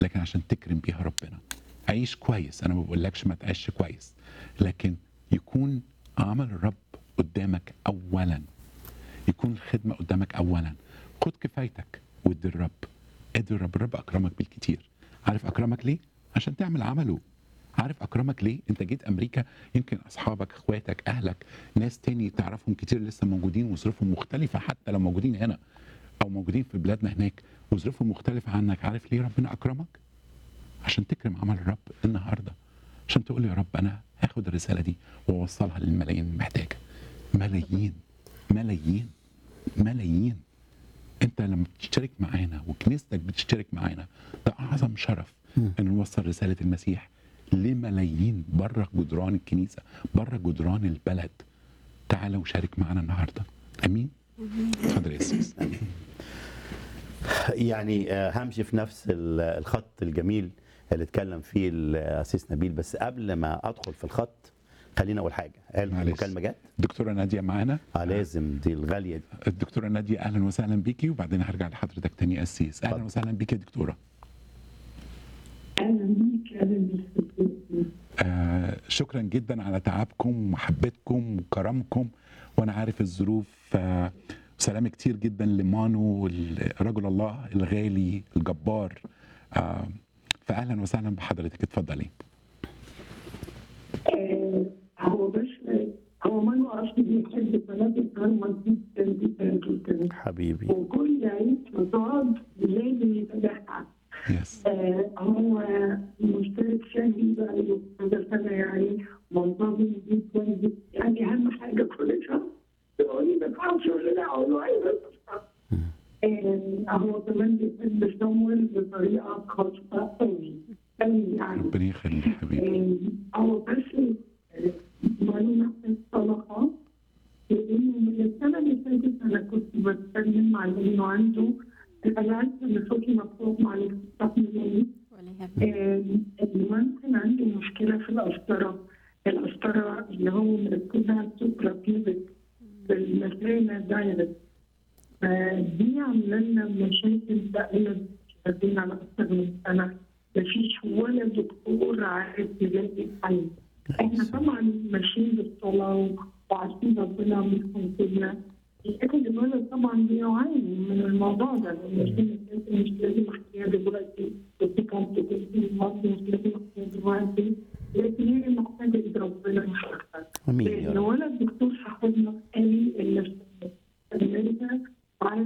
لكن عشان تكرم بيها ربنا عيش كويس انا ما بقولكش ما تعيش كويس لكن يكون عمل الرب قدامك اولا يكون الخدمه قدامك اولا خد كفايتك وادي الرب ادي الرب الرب اكرمك بالكتير عارف اكرمك ليه عشان تعمل عمله عارف اكرمك ليه انت جيت امريكا يمكن اصحابك اخواتك اهلك ناس تاني تعرفهم كتير لسه موجودين وظروفهم مختلفه حتى لو موجودين هنا او موجودين في بلادنا هناك وظروفهم مختلفه عنك عارف ليه ربنا اكرمك عشان تكرم عمل الرب النهارده عشان تقول يا رب انا هاخد الرساله دي واوصلها للملايين المحتاجه ملايين ملايين ملايين انت لما بتشترك معانا وكنيستك بتشترك معانا ده اعظم شرف ان نوصل رساله المسيح لملايين بره جدران الكنيسه بره جدران البلد تعالى وشارك معانا النهارده امين اتفضل يا سيس يعني آه، همشي في نفس ال- الخط الجميل اللي اتكلم فيه الاسيس نبيل بس قبل ما ادخل في الخط خلينا اول حاجه هل معلش. المكالمه جت؟ دكتوره ناديه معانا اه لازم دي الغاليه دي الدكتوره ناديه اهلا وسهلا بيكي وبعدين هرجع لحضرتك تاني يا اسيس اهلا اتفضل. وسهلا بيكي يا دكتوره اهلا بيك اهلا بيك آه شكرا جدا على تعبكم ومحبتكم وكرمكم وانا عارف الظروف آه سلام كتير جدا لمانو رجل الله الغالي الجبار آه فاهلا وسهلا بحضرتك اتفضلي آه، هو بس هو ما اصلي بيحب بنات الكرمة جدا جدا جدا حبيبي وكل عيد مصاب لازم يتابعها يس آه، هو مشترك شهري بقى له كذا سنة يعني منتظم جدا جدا يعني أهم حاجة كل شهر يقول لي ما تعرفش ولا لا أقول له أيوه آه، هو كمان بيحب يصور بطريقة خاصة أوي أوي يعني ربنا يخليك حبيبي هو بس معلومة الطلقة لأنه من السنة اللي فاتت أنا كنت بتكلم مع إنه عنده أنا عارفة إن صوتي مفتوح معلش تستحملوني ولا يهمك الإيمان كان عنده مشكلة في القسطرة القسطرة اللي هو مركزها سوبرا بيبك في المثانة دايركت فدي عاملة لنا مشاكل بقالنا شغالين على أكثر من سنة مفيش ولا دكتور عارف يلاقي حل احنا طبعا ماشيين بالصلاة وعارفين ربنا بيكون فينا لكن الولد طبعا بيعاني من الموضوع ده لان الكلمة مش لازم احكيها دلوقتي ودي كانت بتدي برضه مش لازم احكيها دلوقتي لكن هي محتاجة ايد ربنا مش اكتر امين يا لان رب ولد دكتور صاحبنا قال لي اللي في امريكا عارف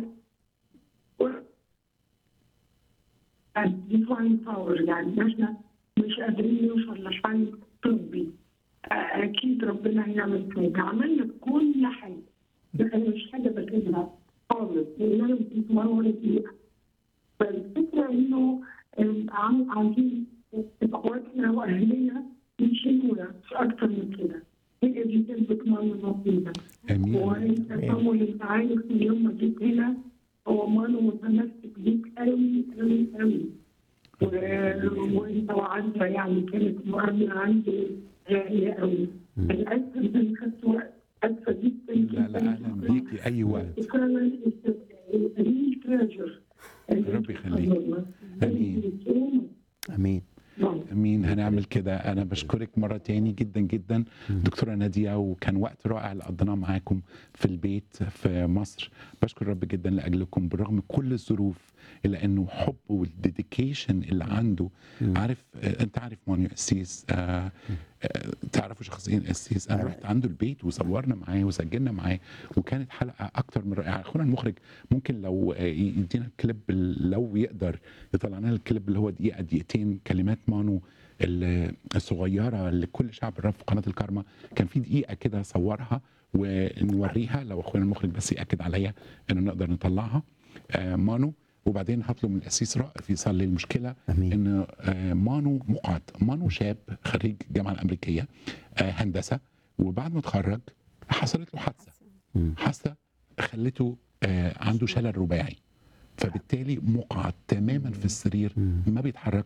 ديفاين باور يعني احنا مش قادرين نوصل لحل طبي اكيد ربنا هيعمل حاجه عملنا كل حاجه انا مش حاجه بكذبها خالص لان انا بتتمرن فيها فالفكره انه آم، عم- عايزين اخواتنا واهلنا يشيلونا مش اكتر من كده هي دي كلمه مرة فينا امين وانت طول انت عارف من يوم ما جيت هنا هو مانو متمسك بيك قوي قوي قوي و- وانت وعزة يعني كانت مقابلة عندي غالية قوي للأسف إن خدت وقت أسفة جدا لا لا اهلا بيكي اي وقت فعلا ريل بليجر ربي يخليك. آمين. امين امين هنعمل كده انا بشكرك مره تاني جدا جدا دكتوره ناديه وكان وقت رائع اللي قضيناه معاكم في البيت في مصر بشكر رب جدا لاجلكم بالرغم من كل الظروف الا انه حب والديديكيشن اللي عنده عارف آه، انت عارف مانيو قسيس آه آه تعرفوا شخصيا قسيس انا رحت عنده البيت وصورنا معاه وسجلنا معاه وكانت حلقه اكتر من رائعه اخونا المخرج ممكن لو آه، يدينا الكليب لو يقدر يطلع لنا الكليب اللي هو دقيقه دقيقتين كلمات مانو ال- الصغيره اللي كل شعب الرب في قناه الكارما كان في دقيقه كده صورها ونوريها لو اخونا المخرج بس ياكد عليا ان نقدر نطلعها آه مانو وبعدين هطلب من الاسيس رائف يصلي المشكله امين ان آه، مانو مقعد مانو شاب خريج الجامعه الامريكيه آه، هندسه وبعد ما اتخرج حصلت له حادثه مم. حادثه خلته آه، عنده شلل رباعي فبالتالي مقعد تماما في السرير مم. ما بيتحركش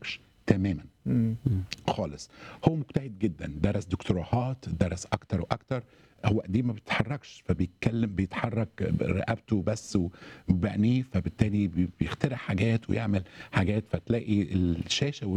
تماما مم. خالص هو مجتهد جدا درس دكتوراهات درس اكتر واكتر هو ايديه ما بتتحركش فبيتكلم بيتحرك رقبته بس وبعينيه فبالتالي بي- بيخترع حاجات ويعمل حاجات فتلاقي الشاشه